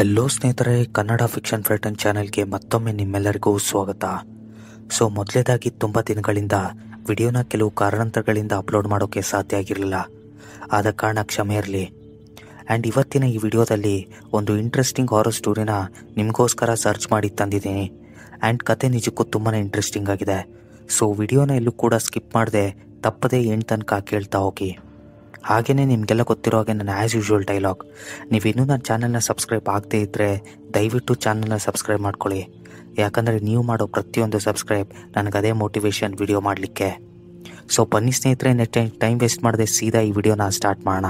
hello ಸ್ನೇಹಿತರೆ Kannada fiction ಫ್ರೆಟನ್ ಚಾನೆಲ್ಗೆ ಮತ್ತೊಮ್ಮೆ ನಿಮ್ಮೆಲ್ಲರಿಗೂ ಸ್ವಾಗತ ಸೊ ಮೊದಲೇದಾಗಿ ತುಂಬ ದಿನಗಳಿಂದ ವಿಡಿಯೋನ ಕೆಲವು ಕಾರಣಾಂತರಗಳಿಂದ ಅಪ್ಲೋಡ್ ಮಾಡೋಕ್ಕೆ ಸಾಧ್ಯ ಆಗಿರಲಿಲ್ಲ ಆದ ಕಾರಣ ಕ್ಷಮೆ ಇರಲಿ ಆ್ಯಂಡ್ ಇವತ್ತಿನ ಈ ವಿಡಿಯೋದಲ್ಲಿ ಒಂದು ಇಂಟ್ರೆಸ್ಟಿಂಗ್ ಹಾರರ್ ಸ್ಟೋರಿನ ನಿಮಗೋಸ್ಕರ ಸರ್ಚ್ ಮಾಡಿ ತಂದಿದ್ದೀನಿ ಆ್ಯಂಡ್ ಕತೆ ನಿಜಕ್ಕೂ ತುಂಬಾ ಇಂಟ್ರೆಸ್ಟಿಂಗ್ ಆಗಿದೆ ಸೊ ವಿಡಿಯೋನ ಎಲ್ಲೂ ಕೂಡ ಸ್ಕಿಪ್ ಮಾಡದೆ ತಪ್ಪದೇ ಎಂಟು ತನಕ ಕೇಳ್ತಾ ಹೋಗಿ ಹಾಗೆಯೇ ನಿಮಗೆಲ್ಲ ಗೊತ್ತಿರೋ ಹಾಗೆ ನನ್ನ ಆ್ಯಸ್ ಯೂಶುವಲ್ ಡೈಲಾಗ್ ನೀವಿನ್ನೂ ನನ್ನ ಚಾನಲ್ನ ಸಬ್ಸ್ಕ್ರೈಬ್ ಆಗದೇ ಇದ್ದರೆ ದಯವಿಟ್ಟು ಚಾನಲ್ನ ಸಬ್ಸ್ಕ್ರೈಬ್ ಮಾಡ್ಕೊಳ್ಳಿ ಯಾಕಂದರೆ ನೀವು ಮಾಡೋ ಪ್ರತಿಯೊಂದು ಸಬ್ಸ್ಕ್ರೈಬ್ ನನಗೆ ಅದೇ ಮೋಟಿವೇಶನ್ ವಿಡಿಯೋ ಮಾಡಲಿಕ್ಕೆ ಸೊ ಬನ್ನಿ ಸ್ನೇಹಿತರೆ ನೆಟ್ ಟೈಮ್ ವೇಸ್ಟ್ ಮಾಡದೆ ಸೀದಾ ಈ ವಿಡಿಯೋನ ಸ್ಟಾರ್ಟ್ ಮಾಡೋಣ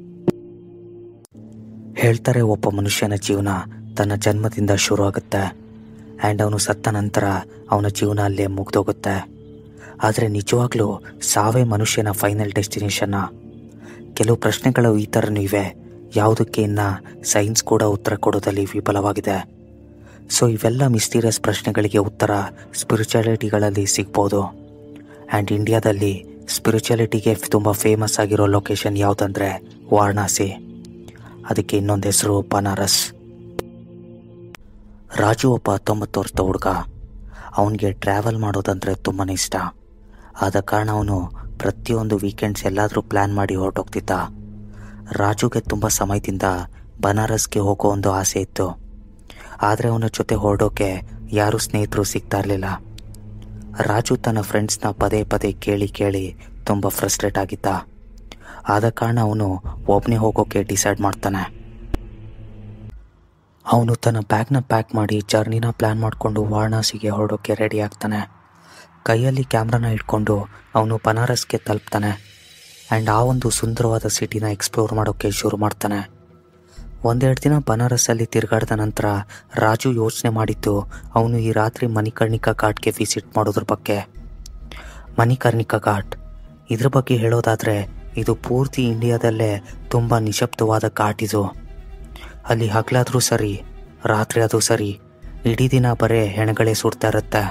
ಹೇಳ್ತಾರೆ ಒಬ್ಬ ಮನುಷ್ಯನ ಜೀವನ ತನ್ನ ಜನ್ಮದಿಂದ ಶುರು ಆಗುತ್ತೆ ಆ್ಯಂಡ್ ಅವನು ಸತ್ತ ನಂತರ ಅವನ ಜೀವನ ಅಲ್ಲೇ ಮುಗ್ದೋಗುತ್ತೆ ಆದರೆ ನಿಜವಾಗ್ಲೂ ಸಾವೇ ಮನುಷ್ಯನ ಫೈನಲ್ ಡೆಸ್ಟಿನೇಷನ್ನ ಕೆಲವು ಪ್ರಶ್ನೆಗಳು ಈ ಥರನೂ ಇವೆ ಯಾವುದಕ್ಕೆ ಇನ್ನ ಸೈನ್ಸ್ ಕೂಡ ಉತ್ತರ ಕೊಡೋದಲ್ಲಿ ವಿಫಲವಾಗಿದೆ ಸೊ ಇವೆಲ್ಲ ಮಿಸ್ಟೀರಿಯಸ್ ಪ್ರಶ್ನೆಗಳಿಗೆ ಉತ್ತರ ಸ್ಪಿರಿಚುಯಾಲಿಟಿಗಳಲ್ಲಿ ಸಿಗ್ಬೋದು ಆ್ಯಂಡ್ ಇಂಡಿಯಾದಲ್ಲಿ ಸ್ಪಿರಿಚುಯಾಲಿಟಿಗೆ ತುಂಬ ಫೇಮಸ್ ಆಗಿರೋ ಲೊಕೇಶನ್ ಯಾವುದಂದ್ರೆ ವಾರಣಾಸಿ ಅದಕ್ಕೆ ಇನ್ನೊಂದು ಹೆಸರು ಬನಾರಸ್ ರಾಜು ಒಬ್ಬ ಹತ್ತೊಂಬತ್ತು ವರ್ಷದ ಹುಡುಗ ಅವನಿಗೆ ಟ್ರಾವೆಲ್ ಮಾಡೋದಂದ್ರೆ ತುಂಬಾ ಇಷ್ಟ ಆದ ಕಾರಣ ಅವನು ಪ್ರತಿಯೊಂದು ವೀಕೆಂಡ್ಸ್ ಎಲ್ಲಾದರೂ ಪ್ಲ್ಯಾನ್ ಮಾಡಿ ಹೊರಟೋಗ್ತಿದ್ದ ರಾಜುಗೆ ತುಂಬ ಸಮಯದಿಂದ ಬನಾರಸ್ಗೆ ಹೋಗೋ ಒಂದು ಆಸೆ ಇತ್ತು ಆದರೆ ಅವನ ಜೊತೆ ಹೊರಡೋಕೆ ಯಾರೂ ಸ್ನೇಹಿತರು ಸಿಗ್ತಾ ಇರಲಿಲ್ಲ ರಾಜು ತನ್ನ ಫ್ರೆಂಡ್ಸ್ನ ಪದೇ ಪದೇ ಕೇಳಿ ಕೇಳಿ ತುಂಬ ಫ್ರಸ್ಟ್ರೇಟ್ ಆಗಿದ್ದ ಆದ ಕಾರಣ ಅವನು ಒಬ್ಬನೇ ಹೋಗೋಕೆ ಡಿಸೈಡ್ ಮಾಡ್ತಾನೆ ಅವನು ತನ್ನ ಬ್ಯಾಗ್ನ ಪ್ಯಾಕ್ ಮಾಡಿ ಜರ್ನಿನ ಪ್ಲ್ಯಾನ್ ಮಾಡಿಕೊಂಡು ವಾರಣಾಸಿಗೆ ಹೊರಡೋಕೆ ರೆಡಿ ಆಗ್ತಾನೆ ಕೈಯಲ್ಲಿ ಕ್ಯಾಮ್ರಾನ ಇಟ್ಕೊಂಡು ಅವನು ಬನಾರಸ್ಗೆ ತಲುಪ್ತಾನೆ ಆ್ಯಂಡ್ ಆ ಒಂದು ಸುಂದರವಾದ ಸಿಟಿನ ಎಕ್ಸ್ಪ್ಲೋರ್ ಮಾಡೋಕ್ಕೆ ಶುರು ಮಾಡ್ತಾನೆ ಒಂದೆರಡು ದಿನ ಬನಾರಸ್ಸಲ್ಲಿ ತಿರುಗಾಡಿದ ನಂತರ ರಾಜು ಯೋಚನೆ ಮಾಡಿದ್ದು ಅವನು ಈ ರಾತ್ರಿ ಮಣಿಕರ್ಣಿಕಾ ಘಾಟ್ಗೆ ವಿಸಿಟ್ ಮಾಡೋದ್ರ ಬಗ್ಗೆ ಮಣಿಕರ್ಣಿಕಾ ಘಾಟ್ ಇದ್ರ ಬಗ್ಗೆ ಹೇಳೋದಾದರೆ ಇದು ಪೂರ್ತಿ ಇಂಡಿಯಾದಲ್ಲೇ ತುಂಬ ನಿಶಬ್ದವಾದ ಘಾಟ್ ಇದು ಅಲ್ಲಿ ಹಗಲಾದ್ರೂ ಸರಿ ರಾತ್ರಿ ಅದು ಸರಿ ಇಡೀ ದಿನ ಬರೇ ಹೆಣಗಳೇ ಸುಡ್ತಾ ಇರುತ್ತೆ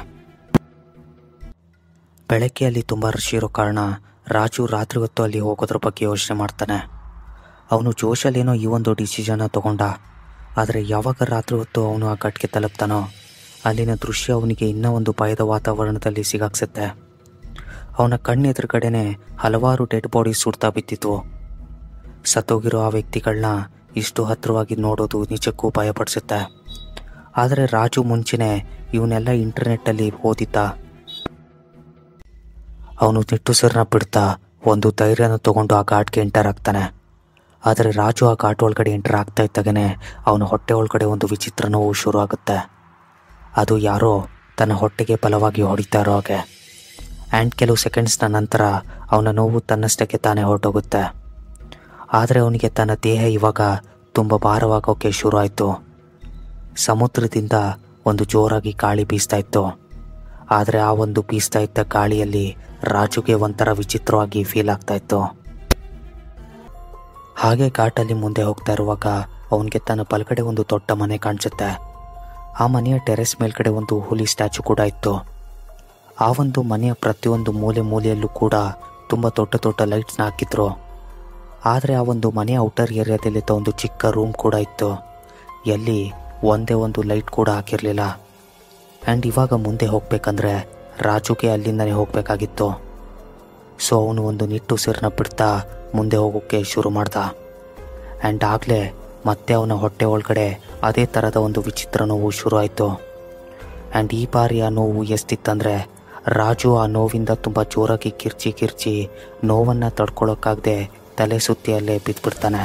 ಬೆಳಗ್ಗೆ ಅಲ್ಲಿ ತುಂಬ ರಶ್ ಇರೋ ಕಾರಣ ರಾಜು ರಾತ್ರಿ ಹೊತ್ತು ಅಲ್ಲಿ ಹೋಗೋದ್ರ ಬಗ್ಗೆ ಯೋಚನೆ ಮಾಡ್ತಾನೆ ಅವನು ಜೋಶಲ್ಲೇನೋ ಈ ಒಂದು ಡಿಸಿಷನ್ನ ತಗೊಂಡ ಆದರೆ ಯಾವಾಗ ರಾತ್ರಿ ಹೊತ್ತು ಅವನು ಆ ಘಟ್ಗೆ ತಲುಪ್ತಾನೋ ಅಲ್ಲಿನ ದೃಶ್ಯ ಅವನಿಗೆ ಇನ್ನೂ ಒಂದು ಭಯದ ವಾತಾವರಣದಲ್ಲಿ ಸಿಗಾಕ್ಸುತ್ತೆ ಅವನ ಕಣ್ಣೆದುರುಗಡೆನೆ ಹಲವಾರು ಡೆಡ್ ಬಾಡಿ ಸುಡ್ತಾ ಬಿದ್ದಿತ್ತು ಸತ್ತೋಗಿರೋ ಆ ವ್ಯಕ್ತಿಗಳನ್ನ ಇಷ್ಟು ಹತ್ತಿರವಾಗಿ ನೋಡೋದು ನಿಜಕ್ಕೂ ಭಯಪಡಿಸುತ್ತೆ ಆದರೆ ರಾಜು ಮುಂಚೆನೆ ಇವನ್ನೆಲ್ಲ ಇಂಟರ್ನೆಟ್ಟಲ್ಲಿ ಓದಿದ್ದ ಅವನು ನಿಟ್ಟುಸಿರನ್ನ ಬಿಡ್ತಾ ಒಂದು ಧೈರ್ಯನ ತಗೊಂಡು ಆ ಘಾಟ್ಗೆ ಎಂಟರ್ ಆಗ್ತಾನೆ ಆದರೆ ರಾಜು ಆ ಘಾಟ್ ಒಳಗಡೆ ಎಂಟರ್ ಆಗ್ತಾ ಇದ್ದಾಗನೇ ಅವನ ಹೊಟ್ಟೆ ಒಳಗಡೆ ಒಂದು ವಿಚಿತ್ರ ನೋವು ಶುರು ಆಗುತ್ತೆ ಅದು ಯಾರೋ ತನ್ನ ಹೊಟ್ಟೆಗೆ ಬಲವಾಗಿ ಹೊಡಿತಾ ಇರೋ ಹಾಗೆ ಆ್ಯಂಡ್ ಕೆಲವು ಸೆಕೆಂಡ್ಸ್ನ ನಂತರ ಅವನ ನೋವು ತನ್ನಷ್ಟಕ್ಕೆ ತಾನೇ ಹೊರಟೋಗುತ್ತೆ ಆದರೆ ಅವನಿಗೆ ತನ್ನ ದೇಹ ಇವಾಗ ತುಂಬ ಭಾರವಾಗೋಕ್ಕೆ ಶುರು ಆಯಿತು ಸಮುದ್ರದಿಂದ ಒಂದು ಜೋರಾಗಿ ಗಾಳಿ ಬೀಸ್ತಾ ಇತ್ತು ಆದರೆ ಆ ಒಂದು ಬೀಸ್ತಾ ಇದ್ದ ಗಾಳಿಯಲ್ಲಿ ರಾಜುಗೆ ಒಂಥರ ವಿಚಿತ್ರವಾಗಿ ಫೀಲ್ ಆಗ್ತಾ ಇತ್ತು ಹಾಗೆ ಘಾಟಲ್ಲಿ ಮುಂದೆ ಹೋಗ್ತಾ ಇರುವಾಗ ಅವನಿಗೆ ತನ್ನ ಬಲಗಡೆ ಒಂದು ದೊಡ್ಡ ಮನೆ ಕಾಣಿಸುತ್ತೆ ಆ ಮನೆಯ ಟೆರೆಸ್ ಮೇಲ್ಗಡೆ ಒಂದು ಹುಲಿ ಸ್ಟ್ಯಾಚು ಕೂಡ ಇತ್ತು ಆ ಒಂದು ಮನೆಯ ಪ್ರತಿಯೊಂದು ಮೂಲೆ ಮೂಲೆಯಲ್ಲೂ ಕೂಡ ತುಂಬ ದೊಡ್ಡ ದೊಡ್ಡ ಲೈಟ್ಸ್ನ ಹಾಕಿದ್ರು ಆದರೆ ಆ ಒಂದು ಮನೆಯ ಔಟರ್ ಏರಿಯಾದಲ್ಲಿದ್ದ ಒಂದು ಚಿಕ್ಕ ರೂಮ್ ಕೂಡ ಇತ್ತು ಎಲ್ಲಿ ಒಂದೇ ಒಂದು ಲೈಟ್ ಕೂಡ ಹಾಕಿರಲಿಲ್ಲ ಆ್ಯಂಡ್ ಇವಾಗ ಮುಂದೆ ಹೋಗ್ಬೇಕಂದ್ರೆ ರಾಜುಗೆ ಅಲ್ಲಿಂದನೇ ಹೋಗಬೇಕಾಗಿತ್ತು ಸೊ ಅವನು ಒಂದು ನಿಟ್ಟುಸಿರನ್ನ ಬಿಡ್ತಾ ಮುಂದೆ ಹೋಗೋಕ್ಕೆ ಶುರು ಮಾಡ್ದ ಆ್ಯಂಡ್ ಆಗಲೇ ಮತ್ತೆ ಅವನ ಹೊಟ್ಟೆ ಒಳಗಡೆ ಅದೇ ಥರದ ಒಂದು ವಿಚಿತ್ರ ನೋವು ಶುರು ಆಯಿತು ಆ್ಯಂಡ್ ಈ ಬಾರಿ ಆ ನೋವು ಎಷ್ಟಿತ್ತಂದರೆ ರಾಜು ಆ ನೋವಿಂದ ತುಂಬ ಜೋರಾಗಿ ಕಿರ್ಚಿ ಕಿರ್ಚಿ ನೋವನ್ನು ತಡ್ಕೊಳಕ್ಕಾಗದೆ ತಲೆ ಸುತ್ತಿ ಅಲ್ಲೇ ಬಿದ್ದುಬಿಡ್ತಾನೆ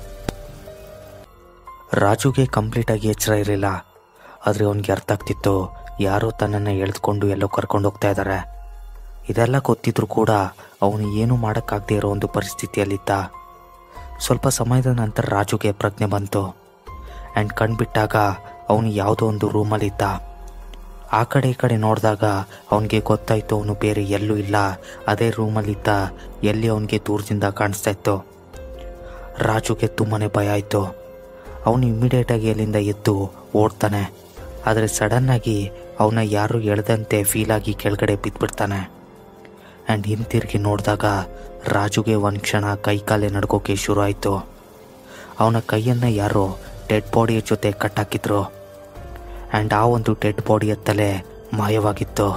ರಾಜುಗೆ ಕಂಪ್ಲೀಟಾಗಿ ಎಚ್ಚರ ಇರಲಿಲ್ಲ ಆದರೆ ಅವನಿಗೆ ಅರ್ಥ ಆಗ್ತಿತ್ತು ಯಾರೋ ತನ್ನನ್ನು ಎಳೆದುಕೊಂಡು ಎಲ್ಲೋ ಕರ್ಕೊಂಡು ಹೋಗ್ತಾ ಇದ್ದಾರೆ ಇದೆಲ್ಲ ಗೊತ್ತಿದ್ರೂ ಕೂಡ ಅವನು ಏನೂ ಮಾಡೋಕ್ಕಾಗದೇ ಇರೋ ಒಂದು ಪರಿಸ್ಥಿತಿಯಲ್ಲಿದ್ದ ಸ್ವಲ್ಪ ಸಮಯದ ನಂತರ ರಾಜುಗೆ ಪ್ರಜ್ಞೆ ಬಂತು ಆ್ಯಂಡ್ ಕಣ್ಬಿಟ್ಟಾಗ ಅವನು ಯಾವುದೋ ಒಂದು ರೂಮಲ್ಲಿದ್ದ ಆ ಕಡೆ ಈ ಕಡೆ ನೋಡಿದಾಗ ಅವನಿಗೆ ಗೊತ್ತಾಯಿತು ಅವನು ಬೇರೆ ಎಲ್ಲೂ ಇಲ್ಲ ಅದೇ ರೂಮಲ್ಲಿದ್ದ ಎಲ್ಲಿ ಅವನಿಗೆ ದೂರದಿಂದ ಕಾಣಿಸ್ತಾ ಇತ್ತು ರಾಜುಗೆ ತುಂಬಾ ಭಯ ಆಯಿತು ಅವನು ಇಮ್ಮಿಡಿಯೇಟಾಗಿ ಅಲ್ಲಿಂದ ಎದ್ದು ಓಡ್ತಾನೆ ಆದರೆ ಸಡನ್ನಾಗಿ ಅವನ ಯಾರು ಎಳೆದಂತೆ ಫೀಲಾಗಿ ಕೆಳಗಡೆ ಬಿದ್ದುಬಿಡ್ತಾನೆ ಆ್ಯಂಡ್ ಹಿಂತಿರುಗಿ ನೋಡಿದಾಗ ರಾಜುಗೆ ಒಂದು ಕ್ಷಣ ಕೈ ಕಾಲೇ ನಡ್ಕೋಕೆ ಶುರು ಆಯಿತು ಅವನ ಕೈಯನ್ನು ಯಾರೋ ಡೆಡ್ ಬಾಡಿಯ ಜೊತೆ ಕಟ್ಟಾಕಿದ್ರು ಆ್ಯಂಡ್ ಆ ಒಂದು ಡೆಡ್ ಬಾಡಿಯ ತಲೆ ಮಾಯವಾಗಿತ್ತು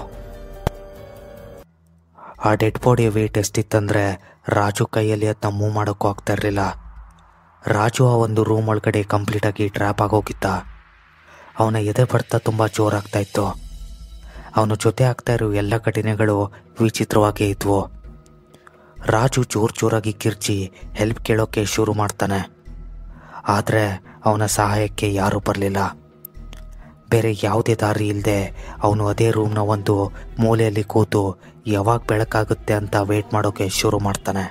ಆ ಡೆಡ್ ಬಾಡಿಯ ವೇಟ್ ಎಷ್ಟಿತ್ತಂದರೆ ರಾಜು ಕೈಯಲ್ಲಿ ಅದನ್ನ ಮೂವ್ ಮಾಡೋಕ್ಕೂ ಆಗ್ತಾ ಇರಲಿಲ್ಲ ರಾಜು ಆ ಒಂದು ರೂಮ್ ಒಳಗಡೆ ಕಂಪ್ಲೀಟಾಗಿ ಟ್ರ್ಯಾಪ್ ಆಗೋಗಿದ್ದ ಅವನ ಎದೆ ಬಡ್ತ ತುಂಬ ಜೋರಾಗ್ತಾ ಇತ್ತು ಅವನ ಜೊತೆ ಆಗ್ತಾ ಇರೋ ಎಲ್ಲ ಘಟನೆಗಳು ವಿಚಿತ್ರವಾಗಿ ಇದ್ವು ರಾಜು ಜೋರು ಜೋರಾಗಿ ಕಿರ್ಚಿ ಹೆಲ್ಪ್ ಕೇಳೋಕ್ಕೆ ಶುರು ಮಾಡ್ತಾನೆ ಆದರೆ ಅವನ ಸಹಾಯಕ್ಕೆ ಯಾರೂ ಬರಲಿಲ್ಲ ಬೇರೆ ಯಾವುದೇ ದಾರಿ ಇಲ್ಲದೆ ಅವನು ಅದೇ ರೂಮ್ನ ಒಂದು ಮೂಲೆಯಲ್ಲಿ ಕೂತು ಯಾವಾಗ ಬೆಳಕಾಗುತ್ತೆ ಅಂತ ವೇಟ್ ಮಾಡೋಕೆ ಶುರು ಮಾಡ್ತಾನೆ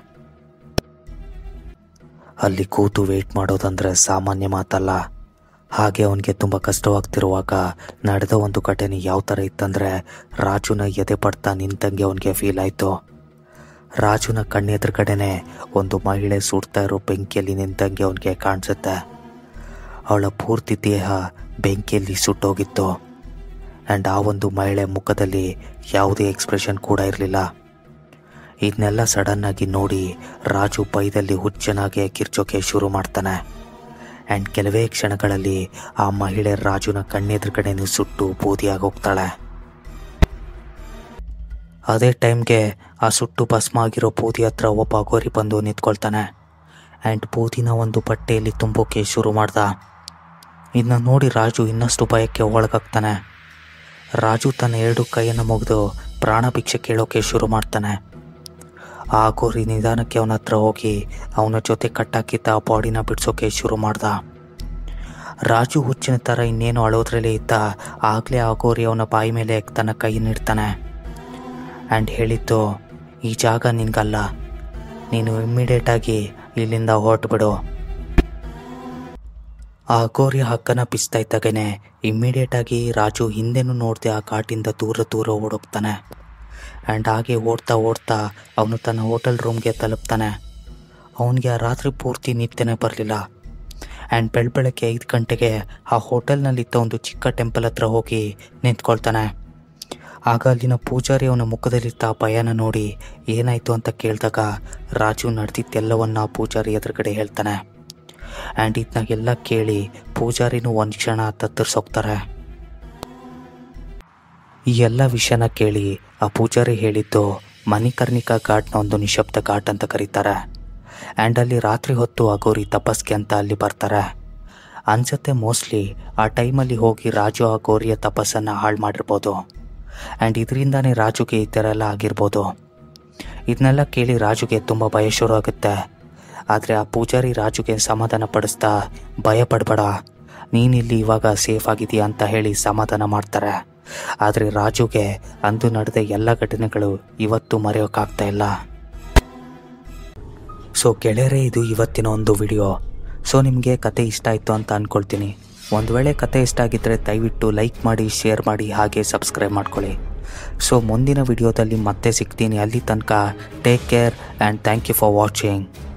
ಅಲ್ಲಿ ಕೂತು ವೇಟ್ ಮಾಡೋದಂದ್ರೆ ಸಾಮಾನ್ಯ ಮಾತಲ್ಲ ಹಾಗೆ ಅವನಿಗೆ ತುಂಬ ಕಷ್ಟವಾಗ್ತಿರುವಾಗ ನಡೆದ ಒಂದು ಘಟನೆ ಯಾವ ಥರ ಇತ್ತಂದರೆ ರಾಜುನ ಎದೆ ಪಡ್ತಾ ನಿಂತಂಗೆ ಅವನಿಗೆ ಫೀಲ್ ಆಯಿತು ರಾಜುನ ಕಣ್ಣೆದುರುಗಡೆನೆ ಒಂದು ಮಹಿಳೆ ಸುಡ್ತಾ ಇರೋ ಬೆಂಕಿಯಲ್ಲಿ ನಿಂತಂಗೆ ಅವನಿಗೆ ಕಾಣಿಸುತ್ತೆ ಅವಳ ಪೂರ್ತಿ ದೇಹ ಬೆಂಕಿಯಲ್ಲಿ ಸುಟ್ಟೋಗಿತ್ತು ಆ್ಯಂಡ್ ಆ ಒಂದು ಮಹಿಳೆ ಮುಖದಲ್ಲಿ ಯಾವುದೇ ಎಕ್ಸ್ಪ್ರೆಷನ್ ಕೂಡ ಇರಲಿಲ್ಲ ಇದನ್ನೆಲ್ಲ ಸಡನ್ನಾಗಿ ನೋಡಿ ರಾಜು ಬೈದಲ್ಲಿ ಹುಚ್ಚನಾಗೆ ಕಿರ್ಚೋಕೆ ಶುರು ಮಾಡ್ತಾನೆ ಆ್ಯಂಡ್ ಕೆಲವೇ ಕ್ಷಣಗಳಲ್ಲಿ ಆ ಮಹಿಳೆ ರಾಜುನ ಕಣ್ಣೆದುರುಗಡೆನೂ ಸುಟ್ಟು ಬೂದಿಯಾಗಿ ಹೋಗ್ತಾಳೆ ಅದೇ ಟೈಮ್ಗೆ ಆ ಸುಟ್ಟು ಭಸ್ಮ ಆಗಿರೋ ಬೂದಿ ಹತ್ರ ಒಬ್ಬ ಗೋರಿ ಬಂದು ನಿಂತ್ಕೊಳ್ತಾನೆ ಆ್ಯಂಡ್ ಬೂದಿನ ಒಂದು ಬಟ್ಟೆಯಲ್ಲಿ ತುಂಬೋಕೆ ಶುರು ಮಾಡ್ದ ಇದನ್ನ ನೋಡಿ ರಾಜು ಇನ್ನಷ್ಟು ಭಯಕ್ಕೆ ಒಳಗಾಗ್ತಾನೆ ರಾಜು ತನ್ನ ಎರಡು ಕೈಯನ್ನು ಮುಗಿದು ಪ್ರಾಣ ಭಿಕ್ಷೆ ಕೇಳೋಕೆ ಶುರು ಮಾಡ್ತಾನೆ ಆ ಗೋರಿ ನಿಧಾನಕ್ಕೆ ಅವನ ಹತ್ರ ಹೋಗಿ ಅವನ ಜೊತೆ ಕಟ್ಟಾಕಿದ್ದ ಆ ಬಾಡಿನ ಬಿಡಿಸೋಕೆ ಶುರು ಮಾಡ್ದ ರಾಜು ಹುಚ್ಚಿನ ಥರ ಇನ್ನೇನು ಅಳೋದ್ರಲ್ಲೇ ಇದ್ದ ಆಗಲೇ ಆ ಗೋರಿ ಅವನ ಬಾಯಿ ಮೇಲೆ ತನ್ನ ಕೈ ನೀಡ್ತಾನೆ ಆ್ಯಂಡ್ ಹೇಳಿದ್ದು ಈ ಜಾಗ ನಿನ್ಗಲ್ಲ ನೀನು ಇಮ್ಮಿಡಿಯೇಟಾಗಿ ಇಲ್ಲಿಂದ ಹೊರಟುಬಿಡು ಆ ಗೋರಿಯ ಹಕ್ಕನ ಪಿಸ್ತಾ ಇದ್ದಾಗೇನೆ ಇಮ್ಮಿಡಿಯೇಟಾಗಿ ರಾಜು ಹಿಂದೆನೂ ನೋಡದೆ ಆ ಘಾಟಿಂದ ದೂರ ದೂರ ಓಡೋಗ್ತಾನೆ ಆ್ಯಂಡ್ ಹಾಗೆ ಓಡ್ತಾ ಓಡ್ತಾ ಅವನು ತನ್ನ ಹೋಟೆಲ್ ರೂಮ್ಗೆ ತಲುಪ್ತಾನೆ ಅವನಿಗೆ ಆ ರಾತ್ರಿ ಪೂರ್ತಿ ನಿದ್ದೆನೇ ಬರಲಿಲ್ಲ ಆ್ಯಂಡ್ ಬೆಳಬೆಳಗ್ಗೆ ಐದು ಗಂಟೆಗೆ ಆ ಹೋಟೆಲ್ನಲ್ಲಿದ್ದ ಒಂದು ಚಿಕ್ಕ ಟೆಂಪಲ್ ಹತ್ರ ಹೋಗಿ ನಿಂತ್ಕೊಳ್ತಾನೆ ಆಗ ಅಲ್ಲಿನ ಪೂಜಾರಿ ಅವನ ಮುಖದಲ್ಲಿದ್ದ ಆ ಭಯನ ನೋಡಿ ಏನಾಯಿತು ಅಂತ ಕೇಳಿದಾಗ ರಾಜು ನಡೆದಿದ್ದೆಲ್ಲವನ್ನ ಪೂಜಾರಿ ಎದುರುಗಡೆ ಹೇಳ್ತಾನೆ ಆ್ಯಂಡ್ ಇದನ್ನೆಲ್ಲ ಕೇಳಿ ಪೂಜಾರಿನೂ ಒಂದು ಕ್ಷಣ ತತ್ತರಿಸೋಗ್ತಾರೆ ಈ ಎಲ್ಲ ವಿಷಯನ ಕೇಳಿ ಆ ಪೂಜಾರಿ ಹೇಳಿದ್ದು ಮಣಿಕರ್ಣಿಕಾ ಘಾಟ್ನ ಒಂದು ನಿಶಬ್ದ ಘಾಟ್ ಅಂತ ಕರೀತಾರೆ ಆ್ಯಂಡ್ ಅಲ್ಲಿ ರಾತ್ರಿ ಹೊತ್ತು ಅಗೋರಿ ತಪಸ್ಗೆ ಅಂತ ಅಲ್ಲಿ ಬರ್ತಾರೆ ಅನ್ಸತ್ತೆ ಮೋಸ್ಟ್ಲಿ ಆ ಟೈಮಲ್ಲಿ ಹೋಗಿ ರಾಜು ಆ ಗೋರಿಯ ತಪಸ್ಸನ್ನು ಹಾಳು ಮಾಡಿರ್ಬೋದು ಆ್ಯಂಡ್ ಇದರಿಂದಾನೇ ರಾಜುಗೆ ಈ ಥರ ಎಲ್ಲ ಆಗಿರ್ಬೋದು ಇದನ್ನೆಲ್ಲ ಕೇಳಿ ರಾಜುಗೆ ತುಂಬ ಭಯ ಶುರು ಆಗುತ್ತೆ ಆದರೆ ಆ ಪೂಜಾರಿ ರಾಜುಗೆ ಸಮಾಧಾನ ಪಡಿಸ್ತಾ ಭಯ ಪಡಬೇಡ ನೀನಿಲ್ಲಿ ಇವಾಗ ಸೇಫ್ ಆಗಿದೆಯಾ ಅಂತ ಹೇಳಿ ಸಮಾಧಾನ ಮಾಡ್ತಾರೆ ಆದರೆ ರಾಜುಗೆ ಅಂದು ನಡೆದ ಎಲ್ಲ ಘಟನೆಗಳು ಇವತ್ತು ಮರೆಯೋಕ್ಕಾಗ್ತಾ ಇಲ್ಲ ಸೊ ಗೆಳೆಯರೇ ಇದು ಇವತ್ತಿನ ಒಂದು ವಿಡಿಯೋ ಸೊ ನಿಮಗೆ ಕತೆ ಇಷ್ಟ ಆಯಿತು ಅಂತ ಅಂದ್ಕೊಳ್ತೀನಿ ಒಂದು ವೇಳೆ ಕತೆ ಇಷ್ಟ ಆಗಿದ್ದರೆ ದಯವಿಟ್ಟು ಲೈಕ್ ಮಾಡಿ ಶೇರ್ ಮಾಡಿ ಹಾಗೆ ಸಬ್ಸ್ಕ್ರೈಬ್ ಮಾಡ್ಕೊಳ್ಳಿ ಸೊ ಮುಂದಿನ ವಿಡಿಯೋದಲ್ಲಿ ಮತ್ತೆ ಸಿಗ್ತೀನಿ ಅಲ್ಲಿ ತನಕ take care and thank you for watching